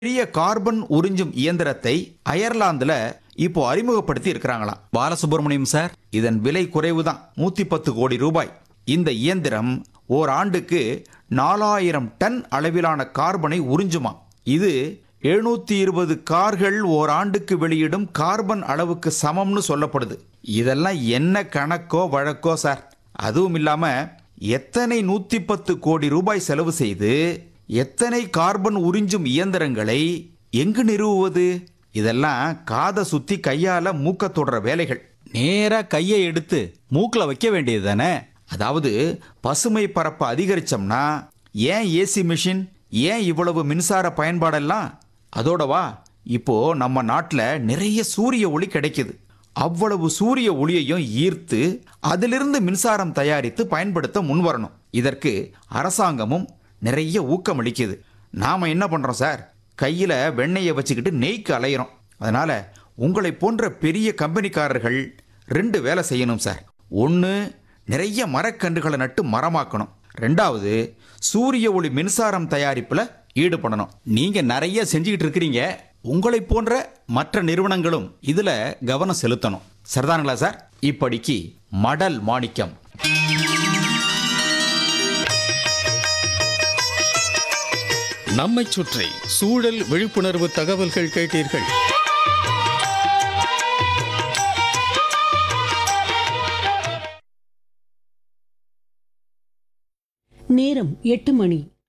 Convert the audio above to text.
பெரிய கார்பன் உறிஞ்சும் இயந்திரத்தை அயர்லாந்துல இப்போ அறிமுகப்படுத்தி இருக்கிறாங்களாம் பாலசுப்ரமணியம் சார் இதன் விலை குறைவுதான் நூத்தி பத்து கோடி ரூபாய் இந்த இயந்திரம் ஓர் ஆண்டுக்கு நாலாயிரம் டன் அளவிலான கார்பனை உறிஞ்சுமா இது எழுநூத்தி இருபது கார்கள் ஓர் ஆண்டுக்கு வெளியிடும் கார்பன் அளவுக்கு சமம்னு சொல்லப்படுது இதெல்லாம் என்ன கணக்கோ வழக்கோ சார் அதுவும் இல்லாம எத்தனை நூத்தி பத்து கோடி ரூபாய் செலவு செய்து எத்தனை கார்பன் உறிஞ்சும் இயந்திரங்களை எங்கு நிறுவுவது இதெல்லாம் காதை சுத்தி கையால மூக்க தொடர வேலைகள் நேரா கையை எடுத்து மூக்குல வைக்க வேண்டியது தானே அதாவது பசுமை பரப்ப அதிகரிச்சோம்னா ஏன் ஏசி மிஷின் ஏன் இவ்வளவு மின்சார பயன்பாடெல்லாம் அதோடவா இப்போ நம்ம நாட்டில் நிறைய சூரிய ஒளி கிடைக்குது அவ்வளவு சூரிய ஒளியையும் ஈர்த்து அதிலிருந்து மின்சாரம் தயாரித்து பயன்படுத்த முன்வரணும் இதற்கு அரசாங்கமும் நிறைய ஊக்கமளிக்குது நாம என்ன பண்றோம் சார் கையில வெண்ணெயை வச்சுக்கிட்டு நெய்க்கு அலையிறோம் அதனால உங்களை போன்ற பெரிய கம்பெனிக்காரர்கள் ரெண்டு வேலை செய்யணும் சார் ஒன்று நிறைய மரக்கன்றுகளை நட்டு மரமாக்கணும் ரெண்டாவது சூரிய ஒளி மின்சாரம் தயாரிப்புல ஈடுபடணும் நீங்க நிறைய செஞ்சுக்கிட்டு இருக்கிறீங்க உங்களை போன்ற மற்ற நிறுவனங்களும் இதுல கவனம் செலுத்தணும் சரிதானுங்களா சார் இப்படிக்கு மடல் மாணிக்கம் நம்மைச் சுற்றி சூழல் விழிப்புணர்வு தகவல்கள் கேட்டீர்கள் நேரம் எட்டு மணி